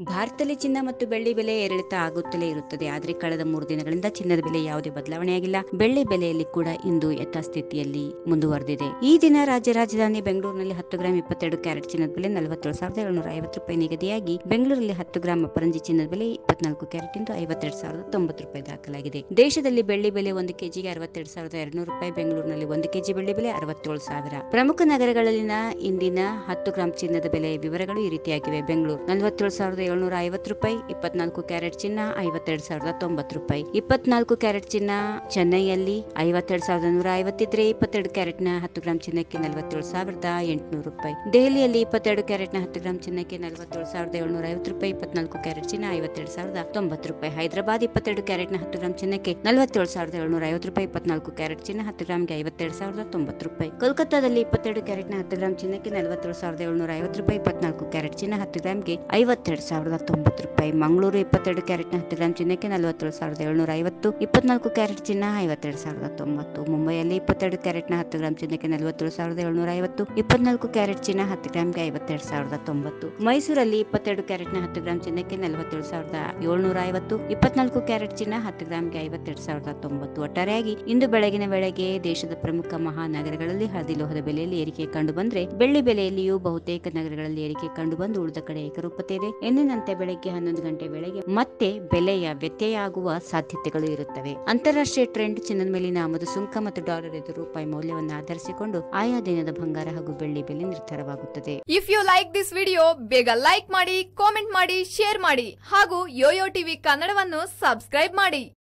ಭಾರತದಲ್ಲಿ ಚಿನ್ನ ಮತ್ತು ಬೆಳ್ಳಿ ಬೆಲೆ ಏರಿಳಿತ ಆಗುತ್ತಲೇ ಇರುತ್ತದೆ ಆದರೆ ಕಳೆದ ಮೂರು ದಿನಗಳಿಂದ ಚಿನ್ನದ ಬೆಲೆ ಯಾವುದೇ ಬದಲಾವಣೆಯಾಗಿಲ್ಲ ಬೆಳ್ಳಿ ಬೆಲೆಯಲ್ಲಿ ಕೂಡ ಇಂದು ಯಥಾಸ್ಥಿತಿಯಲ್ಲಿ ಮುಂದುವರೆದಿದೆ ಈ ದಿನ ರಾಜ್ಯ ರಾಜಧಾನಿ ಬೆಂಗಳೂರಿನಲ್ಲಿ ಹತ್ತು ಗ್ರಾಂ ಇಪ್ಪತ್ತೆರಡು ಕ್ಯಾರೆಟ್ ಚಿನ್ನದ ಬೆಲೆ ನಲವತ್ತೇಳು ಸಾವಿರದ ಏಳುನೂರ ಐವತ್ತು ರೂಪಾಯಿ ನಿಗದಿಯಾಗಿ ಬೆಂಗಳೂರಲ್ಲಿ ಹತ್ತು ಗ್ರಾಂ ಅಪರಂಜಿ ಚಿನ್ನದ ಬೆಲೆ ಇಪ್ಪತ್ನಾಲ್ಕು ಕ್ಯಾರೆಟ್ ಇಂದು ಐವತ್ತೆರಡು ಸಾವಿರದ ತೊಂಬತ್ತು ರೂಪಾಯಿ ದಾಖಲಾಗಿದೆ ದೇಶದಲ್ಲಿ ಬೆಳ್ಳಿ ಬೆಲೆ ಒಂದು ಕೆಜಿಗೆ ಅರವತ್ತೆರಡು ಸಾವಿರದ ಎರಡ್ನೂರು ರೂಪಾಯಿ ಬೆಂಗಳೂರಿನಲ್ಲಿ ಒಂದು ಕೆಜಿ ಬೆಳ್ಳಿ ಬೆಲೆ ಅರವತ್ತೇಳು ಸಾವಿರ ಪ್ರಮುಖ ನಗರಗಳಲ್ಲಿನ ಇಂದಿನ ಹತ್ತು ಗ್ರಾಂ ಚಿನ್ನದ ಬೆಲೆ ವಿವರಗಳು ಈ ರೀತಿಯಾಗಿವೆ ಬೆಂಗಳೂರು ನಲವತ್ತೇಳು ಸಾವಿರದ ಏಳ್ನೂರ ಐವತ್ತು ರೂಪಾಯಿ ಇಪ್ಪತ್ನಾಲ್ಕು ಕ್ಯಾರೆಟ್ ಚಿನ್ನ ಐವತ್ತೆರಡು ಸಾವಿರದ ತೊಂಬತ್ತು ರೂಪಾಯಿ ಇಪ್ಪತ್ನಾಲ್ಕು ಕ್ಯಾರೆಟ್ ಚಿನ್ನ ಚೆನ್ನೈಯಲ್ಲಿ ಐವತ್ತೆರಡು ಸಾವಿರದ ನೂರ ಐವತ್ತಿದ್ರೆ ಇಪ್ಪತ್ತೆರಡು ಕ್ಯಾರೆಟ್ ನ ಹತ್ತು ಗ್ರಾಂ ಚಿನ್ನಕ್ಕೆ ನಲವತ್ತೇಳು ಸಾವಿರದ ಎಂಟುನೂರು ರೂಪಾಯಿ ದೆಹಲಿಯಲ್ಲಿ ಇಪ್ಪತ್ತೆರಡು ಕ್ಯಾರೆಟ್ ನ ಹತ್ತು ಗ್ರಾಂ ಚಿನ್ನಕ್ಕೆ ನಲವತ್ತೇಳು ಸಾವಿರದ ಏಳ್ನೂರ ಐವತ್ತು ರೂಪಾಯಿ ಇಪ್ಪತ್ನಾಲ್ಕು ಕ್ಯಾರೆಟ್ ಚಿನ್ನ ಐವತ್ತೆರಡು ಸಾವಿರದ ತೊಂಬತ್ತು ರೂಪಾಯಿ ಹೈದರಾಬಾದ್ ಇಪ್ಪತ್ತೆರಡು ಕ್ಯಾರೆಟ್ ನ ಹತ್ತು ಗ್ರಾಂ ಚಿನ್ನಕ್ಕೆ ನಲವತ್ತೇಳು ಸಾವಿರದ ಏಳ್ನೂರ ಐವತ್ತು ರೂಪಾಯಿ ಇಪ್ಪತ್ನಾಲ್ಕು ಕ್ಯಾರೆಟ್ ಚಿನ್ನ ಹತ್ತು ಗ್ರಾಮ್ಗೆ ಐವತ್ತೆರಡು ಸಾವಿರದ ತೊಂಬತ್ತು ರೂಪಾಯಿ ಕೋಲ್ಕತ್ತಾದಲ್ಲಿ ಇಪ್ಪತ್ತೆರಡು ಕ್ಯಾರೆಟ್ ನ ಹತ್ತು ಗ್ರಾಂ ಚಿನ್ನಕ್ಕೆ ನಲವತ್ತೇಳು ಸಾವಿರದ ಏಳ್ನೂರ ಐವತ್ತು ರೂಪಾಯಿ ಇಪ್ಪತ್ನಾಲ್ಕು ಕ್ಯಾರೆಟ್ ಚಿನ್ನ ಹತ್ತು ಗ್ರಾಮ್ಗೆ ಐವತ್ತೆರಡು ಸಾವಿರದ ತೊಂಬತ್ತು ರೂಪಾಯಿ ಮಂಗಳೂರು ಇಪ್ಪತ್ತೆರಡು ಕ್ಯಾರೆಟ್ ನ ಹತ್ತು ಗ್ರಾಂ ಚಿನ್ನಕ್ಕೆ ನಲವತ್ತೇಳು ಸಾವಿರದ ಏಳ್ನೂರ ಐವತ್ತು ಇಪ್ಪತ್ನಾಲ್ಕು ಕ್ಯಾರೆಟ್ ಚಿನ್ನ ಐವತ್ತೆರಡು ಸಾವಿರದ ತೊಂಬತ್ತು ಮುಂಬೈಯಲ್ಲಿ ಇಪ್ಪತ್ತೆರಡು ಕ್ಯಾರೆಟ್ ನ ಹತ್ತು ಗ್ರಾಂ ಚಿನ್ನಕ್ಕೆ ನಲವತ್ತೇಳು ಸಾವಿರದ ಏಳ್ನೂರ ಐವತ್ತು ಇಪ್ಪತ್ನಾಲ್ಕು ಕ್ಯಾರೆಟ್ ಚಿನ್ನ ಹತ್ತು ಗ್ರಾಮ್ಗೆ ಐವತ್ತೆರಡು ಸಾವಿರದ ತೊಂಬತ್ತು ಮೈಸೂರಲ್ಲಿ ಇಪ್ಪತ್ತೆರಡು ಕ್ಯಾರೆಟ್ ನ ಹತ್ತು ಗ್ರಾಂ ಚಿನ್ನಕ್ಕೆ ನಲವತ್ತೇಳು ಸಾವಿರದ ಏಳ್ನೂರ ಐವತ್ತು ಇಪ್ಪತ್ನಾಲ್ಕು ಕ್ಯಾರೆಟ್ ಚಿನ್ನ ಹತ್ತು ಗ್ರಾಮ್ಗೆ ಐವತ್ತೆರಡು ಸಾವಿರದ ತೊಂಬತ್ತು ಒಟ್ಟಾರೆಯಾಗಿ ಇಂದು ಬೆಳಗಿನ ವೇಳೆಗೆ ದೇಶದ ಪ್ರಮುಖ ಮಹಾನಗರಗಳಲ್ಲಿ ಹಳದಿ ಲೋಹದ ಬೆಲೆಯಲ್ಲಿ ಏರಿಕೆ ಕಂಡು ಬಂದ್ರೆ ಬೆಳ್ಳಿ ಬೆಲೆಯಲ್ಲಿಯೂ ಬಹುತೇಕ ನಗರಗಳಲ್ಲಿ ಏರಿಕೆ ಕಂಡು ಬಂದು ಉಳಿದ ಕಡೆ ಏಕರೂಪತೆ ಇದೆ ಎಂದಿನಂತೆ ಬೆಳಗ್ಗೆ ಹನ್ನೊಂದು ಗಂಟೆ ವೇಳೆಗೆ ಮತ್ತೆ ಬೆಲೆಯ ವ್ಯತ್ಯಯ ಆಗುವ ಸಾಧ್ಯತೆಗಳು ಇರುತ್ತವೆ ಅಂತಾರಾಷ್ಟ್ರೀಯ ಟ್ರೆಂಡ್ ಚಿನ್ನದ ಮೇಲಿನ ಆಮದು ಸುಂಕ ಮತ್ತು ಡಾಲರ್ ಎದುರು ರೂಪಾಯಿ ಮೌಲ್ಯವನ್ನು ಆಧರಿಸಿಕೊಂಡು ಆಯಾ ದಿನದ ಬಂಗಾರ ಹಾಗೂ ಬೆಳ್ಳಿ ಬೆಲೆ ನಿರ್ಧಾರವಾಗುತ್ತದೆ if you like this video ಬೇಗ ಲೈಕ್ ಮಾಡಿ ಕಾಮೆಂಟ್ ಮಾಡಿ ಶೇರ್ ಮಾಡಿ ಹಾಗೂ ಯೋಯೋ ಟಿವಿ ಕನ್ನಡವನ್ನು ಸಬ್ಸ್ಕ್ರೈಬ್ ಮಾಡಿ